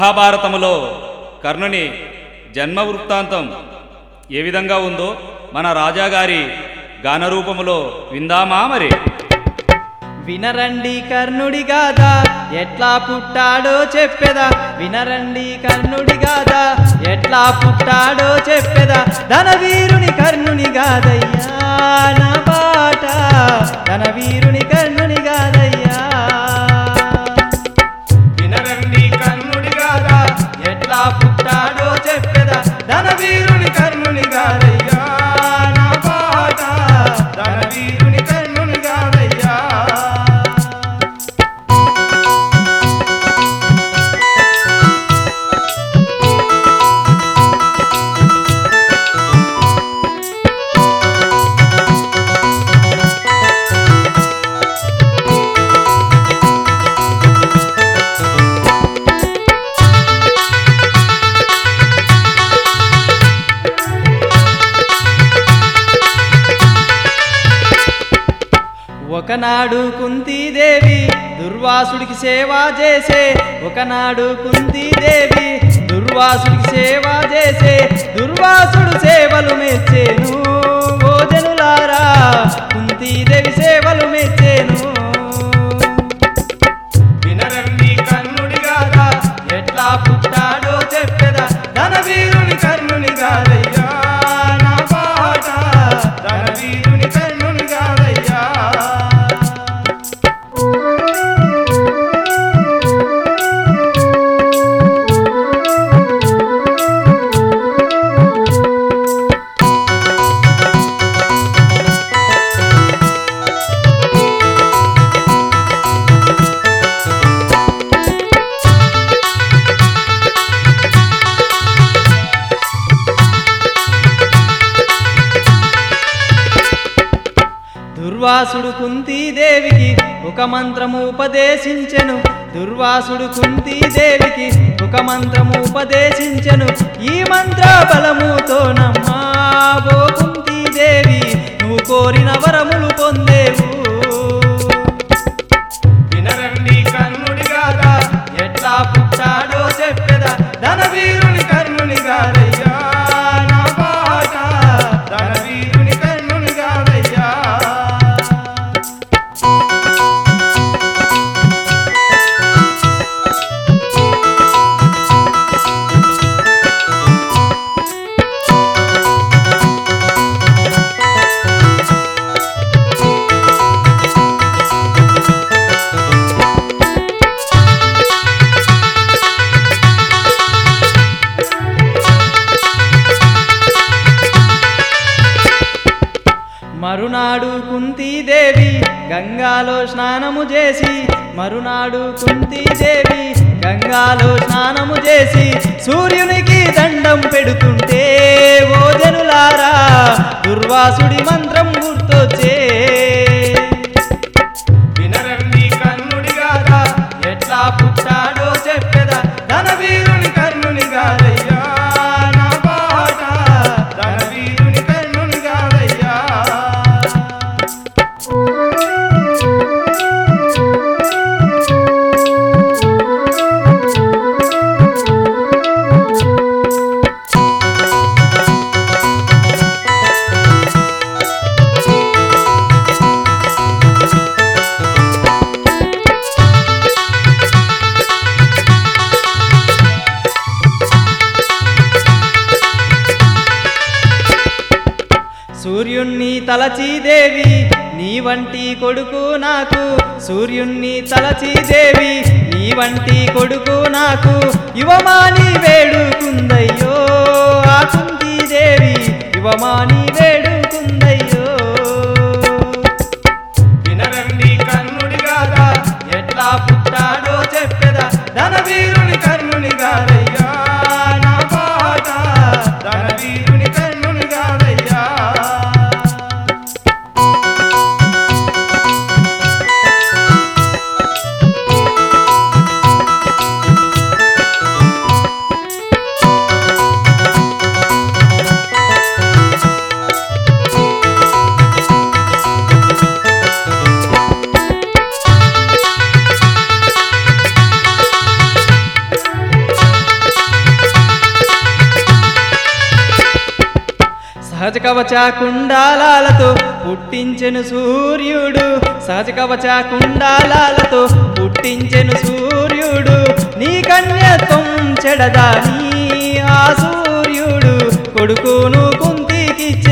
మహాభారతములో కర్ణుని జన్మ వృత్తాంతం ఏ విధంగా ఉందో మన రాజాగారి గానరూపములో విందామా మరి వినరండి కర్ణుడి గాథ ఎట్లా పుట్టాడో చెప్పెదా వినరండి కర్ణుడి గాథ ఎట్లా పుట్టాడో చెప్పెదా ధనవీరుని కర్ణుని గాదయ్యా నా బాట ధనవీరుని కర్ణుని గాదయ్యా వినరండి కర్ణుడి గాథ ఎట్లా పుట్టాడో చెప్పెదా ధనవీరుని కర్ణుని గాదయ్యా నా బాట ధనవీరుని కర్ణుని గాదయ్యా ఒకనాడు కుంతీదేవి దుర్వాసుడికి సేవ చేసే ఒకనాడు కుంతీదేవి దుర్వాసుడికి సేవ చేసే దుర్వాసుడు సేవలు మెచ్చేను ఓ జనులారా కుంతీదేవి సేవలు మెచ్చేను వినరండి కర్ణుడి గాథ ఎట్లా పుట్టాడో చెప్పెదా ధనవీరుని కర్ణుని గాదయ్యా నా పాట ధనవీరుని కర్ణుని గాదయ్యా దుర్వాసుడు కుంతీదేవికి ఒక మంత్రము ఉపదేశించెను దుర్వాసుడు కుంతీదేవికి ఒక మంత్రము ఉపదేశించెను ఈ మంత్ర బలముతో నమ్మా ఓ కుంతీదేవి నువ్వు కోరిన వరములు పొందేవు వినరండి కర్ణుడి గాథ ఎట్లా పుట్టాడో చెప్పెదా ధనవీరుని కర్ణుని గాదయ్యా నా పాట ధనవీరుని కర్ణుని గాదయ్యా మరునాడు కుంతీదేవి గంగాలో స్నానము చేసి మరునాడు కుంతీదేవి గంగాలో స్నానము చేసి సూర్యునికి దండం పెడుతుంటే ఓ జనులారా దుర్వాసుడి మంత్రం గుర్తొచ్చే వినరండి కర్ణుడి గాథ ఎట్లా పుట్టాడో చెప్పెదా ధనవీరుని కర్ణుని గాదయ్యా నా పాట ధనవీరుని కర్ణుని గాదయ్యా సూర్యుణ్ణి తలచీదేవి నీ వంటి కొడుకు నాకు సూర్యుణ్ణి తలచీదేవి నీ వంటి కొడుకు నాకు యువమాని వేడుకుందయ్యో ఆ కుంతీదేవి యువమాని వేడుకుందయ్యో వినరండి కర్ణుడి గాథ ఎట్లా పుట్టాడో చెప్పెదా ధనవీరుని కర్ణుని గాదయ్యా నా పాట ధనవీరుని కర్ణుని గాదయ్యా సహజ కవచ కుండాలాలతో పుట్టించెను సూర్యుడు సహజ కవచ కుండాలాలతో పుట్టించెను సూర్యుడు నీ కన్యత్వం చెడదాని ఆ సూర్యుడు కొడుకును కుంతికిచ్చే